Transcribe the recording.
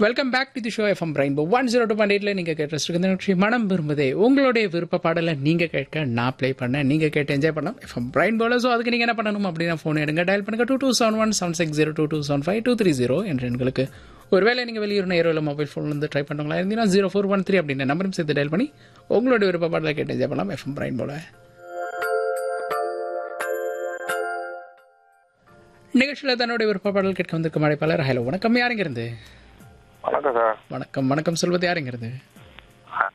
welcome back to the show FM rainbow one zero two point எயிட்ல நீங்கள் கேட்டு இந்த நிகழ்ச்சி மனம் விரும்புதே உங்களுடைய விருப்ப பாடலை நீங்கள் கேட்க நான் ப்ளே பண்ணேன் நீங்கள் கேட்டு என்ஜாய் பண்ணலாம் எஃப்எம் ரெயின்போல ஸோ அதுக்கு நீங்கள் என்ன பண்ணணும் அப்படின்னா ஃபோன் எடுங்க டயல் பண்ணுங்க two two seven one seven six zero two two seven five two three zero என்ற எண்களுக்கு ஒருவேளை நீங்கள் வெளியூர் நேரில் மொபைல் ஃபோன்லேருந்து ட்ரை பண்ணுங்களா இருந்தீங்கன்னா ஜீரோ ஃபோர் ஒன் த்ரீ அப்படின்ற நம்பரும் சேர்த்து டயல் பண்ணி உங்களுடைய விருப்ப பாடலை கேட்டு என்ஜாய் பண்ணலாம் எஃப்எம் ரெயின்போல நிகழ்ச்சியில் தன்னுடைய விருப்ப பாடல் கேட்க வந்திருக்கும் அழைப்பாளர் ஹலோ வணக்கம் யாருங்க இருந்து வணக்கம் சார் வணக்கம் வணக்கம் சொல்வது யாருங்கிறது